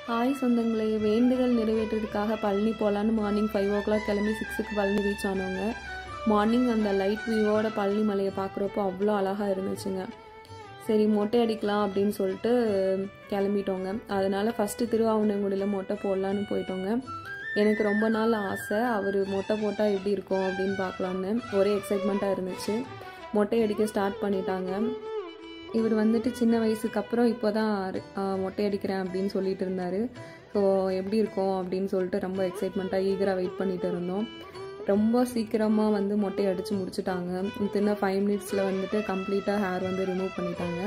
hi சொந்தங்களே வேண்டுதல் நிறைவேற்றுறதுக்காக பழனி போகலான்னு மார்னிங் ஃபைவ் ஓ கிளாக் கிளம்பி சிக்ஸுக்கு பழனி ரீச் ஆனவங்க மார்னிங் அந்த லைட் வியூவோட பழனி மலையை பார்க்குறப்போ அவ்வளோ அழகாக இருந்துச்சுங்க சரி மொட்டை அடிக்கலாம் அப்படின்னு சொல்லிட்டு கிளம்பிட்டோங்க அதனால் ஃபஸ்ட்டு திருவாவணங்குடியில் மொட்டை போடலான்னு போயிட்டோங்க எனக்கு ரொம்ப நாள் ஆசை அவர் மொட்டை போட்டால் எப்படி இருக்கும் அப்படின்னு பார்க்கலான்னு ஒரே எக்ஸைட்மெண்ட்டாக இருந்துச்சு மொட்டை அடிக்க ஸ்டார்ட் பண்ணிட்டாங்க இவர் வந்துட்டு சின்ன வயசுக்கு அப்புறம் இப்போ தான் மொட்டை அடிக்கிறேன் அப்படின்னு சொல்லிட்டு இருந்தார் ஸோ எப்படி இருக்கும் அப்படின்னு சொல்லிட்டு ரொம்ப எக்ஸைட்மெண்ட்டாக ஈகராக வெயிட் பண்ணிட்டு இருந்தோம் ரொம்ப சீக்கிரமாக வந்து மொட்டை அடித்து முடிச்சுட்டாங்க இன்னும் ஃபைவ் மினிட்ஸில் வந்துட்டு கம்ப்ளீட்டாக ஹேர் வந்து ரிமூவ் பண்ணிட்டாங்க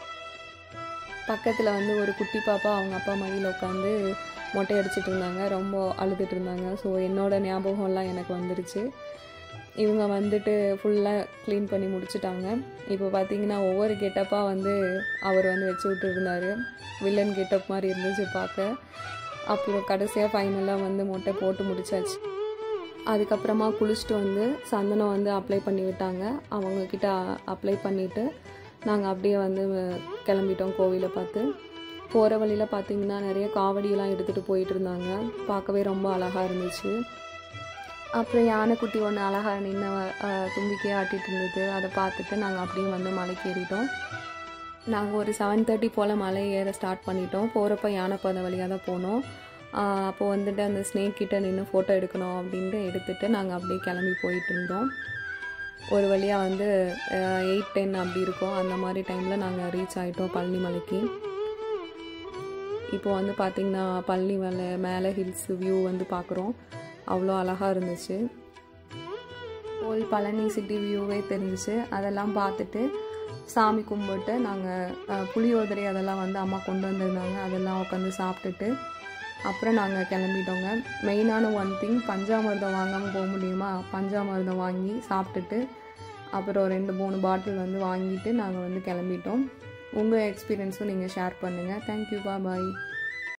பக்கத்தில் வந்து ஒரு குட்டி பாப்பா அவங்க அப்பா மடியில் உட்காந்து மொட்டை அடிச்சிட்டு இருந்தாங்க ரொம்ப அழுதுட்டு இருந்தாங்க ஸோ என்னோட ஞாபகம்லாம் எனக்கு வந்துருச்சு இவங்க வந்துட்டு ஃபுல்லாக க்ளீன் பண்ணி முடிச்சுட்டாங்க இப்போ பார்த்தீங்கன்னா ஒவ்வொரு கெட்டப்பாக வந்து அவர் வந்து வச்சு விட்டுருந்தார் வில்லன் கெட்டப் மாதிரி இருந்துச்சு பார்க்க அப்புறம் கடைசியாக ஃபைனலாக வந்து மொட்டை போட்டு முடிச்சாச்சு அதுக்கப்புறமா குளிச்சுட்டு வந்து சந்தனம் வந்து அப்ளை பண்ணி விட்டாங்க அவங்கக்கிட்ட அப்ளை பண்ணிவிட்டு நாங்கள் அப்படியே வந்து கிளம்பிட்டோம் கோவிலை பார்த்து போகிற வழியில் பார்த்தீங்கன்னா நிறைய காவடியெல்லாம் எடுத்துகிட்டு போயிட்டு இருந்தாங்க பார்க்கவே ரொம்ப அழகாக இருந்துச்சு அப்புறம் யானைக்குட்டி ஒன்று அழகாக நின்று தும்பிக்கையே ஆட்டிகிட்டு இருந்தது அதை பார்த்துட்டு நாங்கள் அப்படியே வந்து மலைக்கு ஏறிட்டோம் நாங்கள் ஒரு செவன் தேர்ட்டி போல் மலை ஏற ஸ்டார்ட் பண்ணிட்டோம் போகிறப்ப யானைப்பாதை வழியாக தான் போனோம் அப்போது வந்துட்டு அந்த ஸ்னேக் கிட்ட நின்று ஃபோட்டோ எடுக்கணும் அப்படின்ட்டு எடுத்துகிட்டு நாங்கள் அப்படியே கிளம்பி போயிட்டு இருந்தோம் ஒரு வழியாக வந்து எயிட் டென் அப்படி இருக்கும் அந்த மாதிரி டைமில் நாங்கள் ரீச் ஆகிட்டோம் பழனி மலைக்கு இப்போ வந்து பார்த்திங்கன்னா பழனி மலை மேலே ஹில்ஸ் வியூ வந்து பார்க்குறோம் அவ்வளோ அழகாக இருந்துச்சு ஓல் பழனி சிட்டி வியூவே தெரிஞ்சிச்சு அதெல்லாம் பார்த்துட்டு சாமி கும்பிட்டு நாங்கள் புளியோதரை அதெல்லாம் வந்து அம்மா கொண்டு வந்திருந்தாங்க அதெல்லாம் உட்காந்து சாப்பிட்டுட்டு அப்புறம் நாங்கள் கிளம்பிட்டோங்க மெயினான ஒன் திங் பஞ்சாமிர்தம் வாங்காமல் போக முடியுமா பஞ்சாமிர்தம் வாங்கி சாப்பிட்டுட்டு அப்புறம் ரெண்டு மூணு பாட்டில் வந்து வாங்கிட்டு நாங்கள் வந்து கிளம்பிட்டோம் உங்கள் எக்ஸ்பீரியன்ஸும் நீங்கள் ஷேர் பண்ணுங்கள் தேங்க்யூ பா பாய்